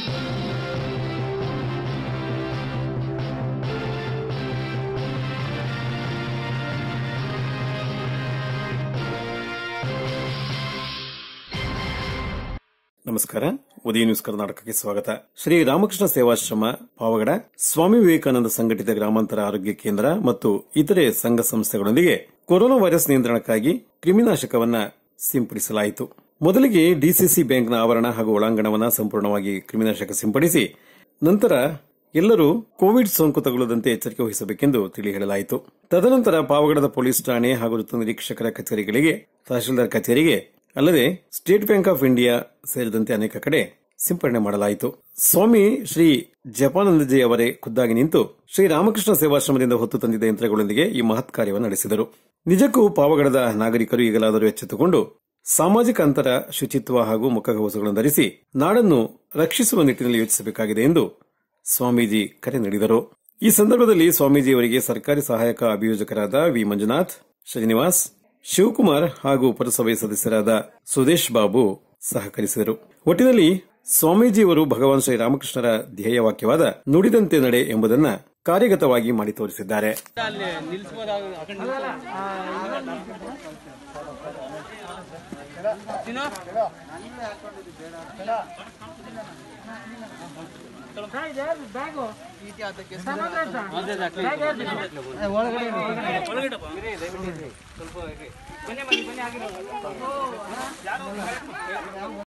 ನಮಸ್ಕಾರ ಉದಯ ನ್ಯೂಸ್ ಕರ್ನಾಟಕಕ್ಕೆ ಸ್ವಾಗತ ಶ್ರೀ ರಾಮಕೃಷ್ಣ ಸೇವಾಶ್ರಮ ಪಾವಗಡ ಸ್ವಾಮಿ ವಿವೇಕಾನಂದ ಸಂಘಟಿತ ಗ್ರಾಮಾಂತರ ಆರೋಗ್ಯ ಕೇಂದ್ರ ಮತ್ತು ಇತರೆ ಸಂಘ ಸಂಸ್ಥೆಗಳೊಂದಿಗೆ ಕೊರೋನಾ ವೈರಸ್ ನಿಯಂತ್ರಣಕ್ಕಾಗಿ ಕ್ರಿಮಿನಾಶಕವನ್ನ ಸಿಂಪಡಿಸಲಾಯಿತು ಮೊದಲಿಗೆ ಡಿಸಿಸಿ ಬ್ಯಾಂಕ್ನ ಆವರಣ ಹಾಗೂ ಒಳಾಂಗಣವನ್ನ ಸಂಪೂರ್ಣವಾಗಿ ಕ್ರಿಮಿನಾಶಕ ಸಿಂಪಡಿಸಿ ನಂತರ ಎಲ್ಲರೂ ಕೋವಿಡ್ ಸೋಂಕು ತಗುಲದಂತೆ ಎಚ್ಚರಿಕೆ ವಹಿಸಬೇಕೆಂದು ತಿಳಿ ಹೇಳಲಾಯಿತು ತದನಂತರ ಪಾವಗಡದ ಪೊಲೀಸ್ ಠಾಣೆ ಹಾಗೂ ವೃತ್ತ ನಿರೀಕ್ಷಕರ ಕಚೇರಿಗಳಿಗೆ ತಹಶೀಲ್ದಾರ್ ಕಚೇರಿಗೆ ಅಲ್ಲದೆ ಸ್ಟೇಟ್ ಬ್ಯಾಂಕ್ ಆಫ್ ಇಂಡಿಯಾ ಸೇರಿದಂತೆ ಅನೇಕ ಕಡೆ ಸಿಂಪಡಣೆ ಮಾಡಲಾಯಿತು ಸ್ವಾಮಿ ಶ್ರೀ ಜಪಾನಂದಜಿ ಅವರೇ ಖುದ್ದಾಗಿ ನಿಂತು ಶ್ರೀ ರಾಮಕೃಷ್ಣ ಸೇವಾಶ್ರಮದಿಂದ ಹೊತ್ತು ತಂದಿದ್ದ ಯಂತ್ರಗಳೊಂದಿಗೆ ಈ ಮಹತ್ ಕಾರ್ಯವನ್ನು ನಡೆಸಿದರು ನಿಜಕ್ಕೂ ಪಾವಗಡದ ನಾಗರಿಕರು ಈಗಲಾದರೂ ಎಚ್ಚೆತ್ತುಕೊಂಡು ಸಾಮಾಜಿಕ ಅಂತರ ಶುಚಿತ್ವ ಹಾಗೂ ಮುಖಗವಸುಗಳನ್ನು ಧರಿಸಿ ನಾಡನ್ನು ರಕ್ಷಿಸುವ ನಿಟ್ಟಿನಲ್ಲಿ ಯೋಚಿಸಬೇಕಾಗಿದೆ ಎಂದು ಸ್ವಾಮೀಜಿ ಕರೆ ನೀಡಿದರು ಈ ಸಂದರ್ಭದಲ್ಲಿ ಸ್ವಾಮೀಜಿ ಅವರಿಗೆ ಸರ್ಕಾರಿ ಸಹಾಯಕ ಅಭಿಯೋಜಕರಾದ ವಿ ಮಂಜುನಾಥ್ ಶ್ರೀನಿವಾಸ್ ಶಿವಕುಮಾರ್ ಹಾಗೂ ಪುರಸಭೆ ಸದಸ್ಯರಾದ ಸುದೇಶ್ ಬಾಬು ಸಹಕರಿಸಿದರು ಒಟ್ಟಿನಲ್ಲಿ ಸ್ವಾಮೀಜಿಯವರು ಭಗವಾನ್ ಶ್ರೀ ರಾಮಕೃಷ್ಣರ ಧ್ಯೇಯ ವಾಕ್ಯವಾದ ನುಡಿದಂತೆ ನಡೆ ಎಂಬುದನ್ನ ಕಾರ್ಯಗತವಾಗಿ ಮಾಡಿ ತೋರಿಸಿದ್ದಾರೆ ಅಲ್ಲಿ ನಿಲ್ಸ್ಬೋದ ಆ ಕಡೆ ಚಿನ್ನು? ಅದೇ ಅದೇ, ಅದೇ. ಒಳಗಡೆ ಬಾ. ಇರಿ, ದಯವಿಟ್ಟು ಇರಿ. ಸ್ವಲ್ಪ ಇರಿ. ಬನ್ನಿ, ಬನ್ನಿ, ಬನ್ನಿ, ಆಗಿಲ್ಲ.